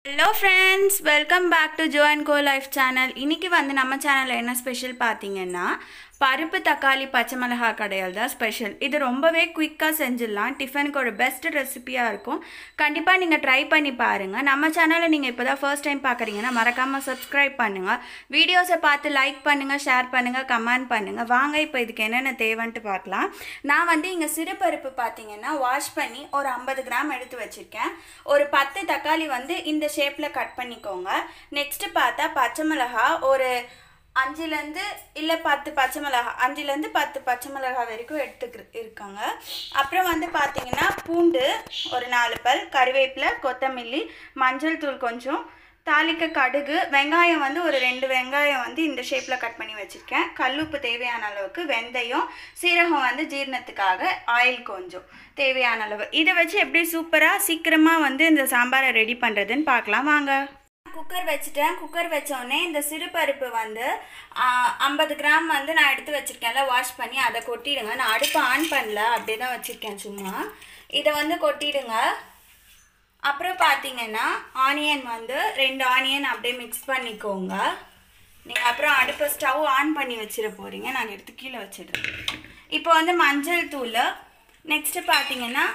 hello friends welcome back to Jo and go life channel இன்னைக்கு வந்து நம்ம சேனலில் என்ன ஸ்பெஷல் பார்த்தீங்கன்னா பருப்பு தக்காளி பச்சை மிளகாய் கடையால் தான் ஸ்பெஷல் இது ரொம்பவே குயிக்காக செஞ்சிடலாம் டிஃபனுக்கு ஒரு பெஸ்ட் ரெசிபியாக இருக்கும் கண்டிப்பாக நீங்கள் ட்ரை பண்ணி பாருங்கள் நம்ம சேனலை நீங்கள் இப்போ தான் ஃபர்ஸ்ட் டைம் பார்க்குறீங்கன்னா மறக்காமல் சப்ஸ்கிரைப் பண்ணுங்கள் வீடியோஸை பார்த்து லைக் பண்ணுங்கள் ஷேர் பண்ணுங்கள் கமெண்ட் பண்ணுங்கள் வாங்க இப்போ இதுக்கு என்னென்ன தேவைன்ட்டு பார்க்கலாம் நான் வந்து இங்கே சிறுபருப்பு பார்த்தீங்கன்னா வாஷ் பண்ணி ஒரு ஐம்பது கிராம் எடுத்து வச்சுருக்கேன் ஒரு பத்து தக்காளி வந்து இந்த ஷேப்பில் கட் பண்ணிக்கோங்க நெக்ஸ்ட்டு பார்த்தா பச்சை மிளகா ஒரு அஞ்சுலேருந்து இல்லை பத்து பச்சை மிளகா அஞ்சுலேருந்து பத்து பச்சை மிளகா வரைக்கும் எடுத்துக்கு இருக்காங்க அப்புறம் வந்து பார்த்தீங்கன்னா பூண்டு ஒரு நாலு பல் கருவேப்பிலை கொத்தமல்லி மஞ்சள் தூள் கொஞ்சம் தாளிக்க கடுகு வெங்காயம் வந்து ஒரு ரெண்டு வெங்காயம் வந்து இந்த ஷேப்பில் கட் பண்ணி வச்சுருக்கேன் கல்லுப்பு தேவையான அளவுக்கு வெந்தயம் சீரகம் வந்து ஜீரணத்துக்காக ஆயில் கொஞ்சம் தேவையான அளவு இதை வச்சு எப்படி சூப்பராக சீக்கிரமாக வந்து இந்த சாம்பாரை ரெடி பண்ணுறதுன்னு பார்க்கலாம் வாங்க குக்கர் வச்சுட்டேன் குக்கர் வச்சோடனே இந்த சிறுபருப்பு வந்து ஐம்பது கிராம் வந்து நான் எடுத்து வச்சுருக்கேன்ல வாஷ் பண்ணி அதை கொட்டிடுங்க நான் அடுப்பு ஆன் பண்ணல அப்படியே தான் வச்சுருக்கேன் சும்மா இதை வந்து கொட்டிடுங்க அப்புறம் பார்த்தீங்கன்னா ஆனியன் வந்து ரெண்டு ஆனியன் அப்படியே மிக்ஸ் பண்ணிக்கோங்க நீங்கள் அப்புறம் அடுப்பை ஸ்டவ் ஆன் பண்ணி வச்சிட போகிறீங்க நான் எடுத்து கீழே வச்சிடுறேன் இப்போ வந்து மஞ்சள் தூள் நெக்ஸ்ட்டு பார்த்தீங்கன்னா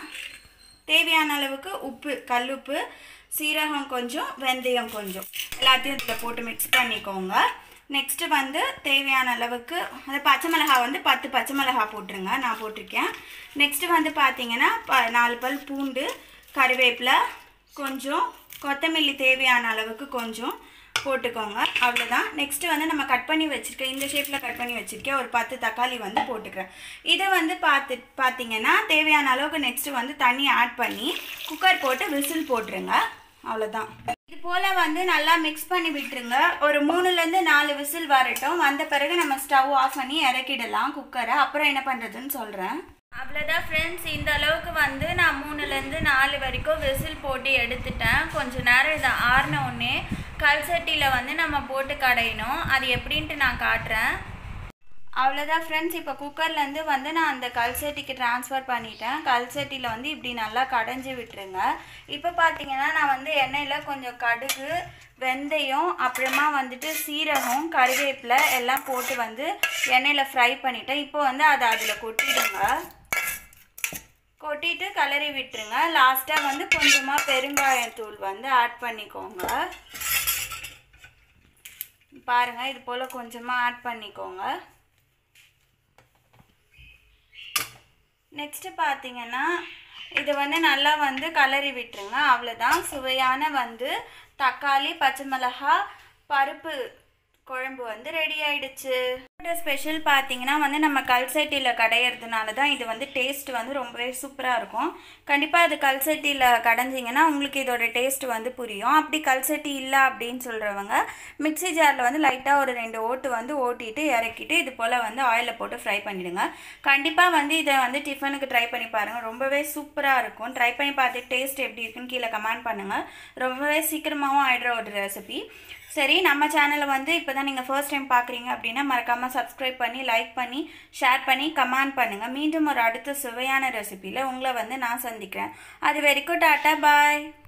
தேவையான அளவுக்கு உப்பு கல்லுப்பு சீரகம் கொஞ்சம் வெந்தயம் கொஞ்சம் எல்லாத்தையும் இதில் போட்டு மிக்ஸ் பண்ணிக்கோங்க நெக்ஸ்ட்டு வந்து தேவையான அளவுக்கு அது பச்சை மிளகாய் வந்து பத்து பச்சை மிளகாய் போட்டுருங்க நான் போட்டிருக்கேன் நெக்ஸ்ட்டு வந்து பார்த்தீங்கன்னா ப நாலு பல் பூண்டு கருவேப்பிலை கொஞ்சம் கொத்தமல்லி தேவையான அளவுக்கு கொஞ்சம் போட்டுக்கோங்க அவ்வளோதான் நெக்ஸ்ட்டு வந்து நம்ம கட் பண்ணி வச்சுருக்கேன் இந்த ஷேப்பில் கட் பண்ணி வச்சுருக்கேன் ஒரு பத்து தக்காளி வந்து போட்டுக்கிறேன் இதை வந்து பார்த்து பார்த்தீங்கன்னா தேவையான அளவுக்கு நெக்ஸ்ட்டு வந்து தண்ணி ஆட் பண்ணி குக்கர் போட்டு விசில் போட்டுருங்க அவ்வளோதான் இது போல் வந்து நல்லா மிக்ஸ் பண்ணி விட்டுருங்க ஒரு மூணுலேருந்து நாலு விசில் வரட்டும் வந்த பிறகு நம்ம ஸ்டவ் ஆஃப் பண்ணி இறக்கிடலாம் குக்கரை அப்புறம் என்ன பண்ணுறதுன்னு சொல்கிறேன் அவ்வளோதான் ஃப்ரெண்ட்ஸ் இந்த அளவுக்கு வந்து நான் மூணுலேருந்து நாலு வரைக்கும் விசில் போட்டு எடுத்துட்டேன் கொஞ்சம் நேரம் இதை ஆறின உடனே கல் சட்டியில் வந்து நம்ம போட்டு கடையணும் அது எப்படின்ட்டு நான் காட்டுறேன் அவ்வளோதான் ஃப்ரெண்ட்ஸ் இப்போ குக்கர்லேருந்து வந்து நான் அந்த கல் சட்டிக்கு ட்ரான்ஸ்ஃபர் பண்ணிட்டேன் கல் சட்டியில் வந்து இப்படி நல்லா கடைஞ்சி விட்டுருங்க இப்போ பார்த்தீங்கன்னா நான் வந்து எண்ணெயில் கொஞ்சம் கடுகு வெந்தயம் அப்புறமா வந்துட்டு சீரகம் கருவேப்பிலை எல்லாம் போட்டு வந்து எண்ணெயில் ஃப்ரை பண்ணிட்டேன் இப்போ வந்து அதை அதில் கொட்டிடுங்க கொட்டிட்டு கலரி விட்டுருங்க லாஸ்ட்டாக வந்து கொஞ்சமாக பெருங்காயத்தூள் வந்து ஆட் பண்ணிக்கோங்க பாருங்கள் இது போல் கொஞ்சமாக ஆட் பண்ணிக்கோங்க நெக்ஸ்ட்டு பார்த்தீங்கன்னா இது வந்து நல்லா வந்து கலரி விட்டுருங்க அவ்வளோதான் சுவையான வந்து தக்காளி பச்சை மிளகா பருப்பு குழம்பு வந்து ரெடி ஆயிடுச்சு ஸ்பெஷல் பார்த்தீங்கன்னா வந்து நம்ம கல்சட்டியில் கடையிறதுனால தான் இது வந்து டேஸ்ட் வந்து ரொம்பவே சூப்பராக இருக்கும் கண்டிப்பாக அது கல்சட்டியில் கடைஞ்சிங்கன்னா உங்களுக்கு இதோட டேஸ்ட் வந்து புரியும் அப்படி கல்சட்டி இல்லை அப்படின்னு சொல்கிறவங்க மிக்சி ஜாரில் வந்து லைட்டாக ஒரு ரெண்டு ஓட்டு வந்து ஓட்டிட்டு இறக்கிட்டு இது போல் வந்து ஆயிலில் போட்டு ஃப்ரை பண்ணிவிடுங்க கண்டிப்பாக வந்து இதை வந்து டிஃபனுக்கு ட்ரை பண்ணி பாருங்கள் ரொம்பவே சூப்பராக இருக்கும் ட்ரை பண்ணி பார்த்து டேஸ்ட் எப்படி இருக்குன்னு கீழே கமெண்ட் பண்ணுங்கள் ரொம்பவே சீக்கிரமாகவும் ஆயிடுற ஒரு ரெசிபி சரி நம்ம சேனலை வந்து இப்போ தான் நீங்கள் ஃபர்ஸ்ட் டைம் பார்க்குறீங்க அப்படின்னா மறக்காமல் சப்ஸ்கிரைப் பண்ணி லைக் பண்ணி ஷேர் பண்ணி கமெண்ட் பண்ணுங்கள் மீண்டும் ஒரு அடுத்த சுவையான ரெசிபியில் உங்களை வந்து நான் சந்திக்கிறேன் அது வரைக்கும் டாட்டா பாய்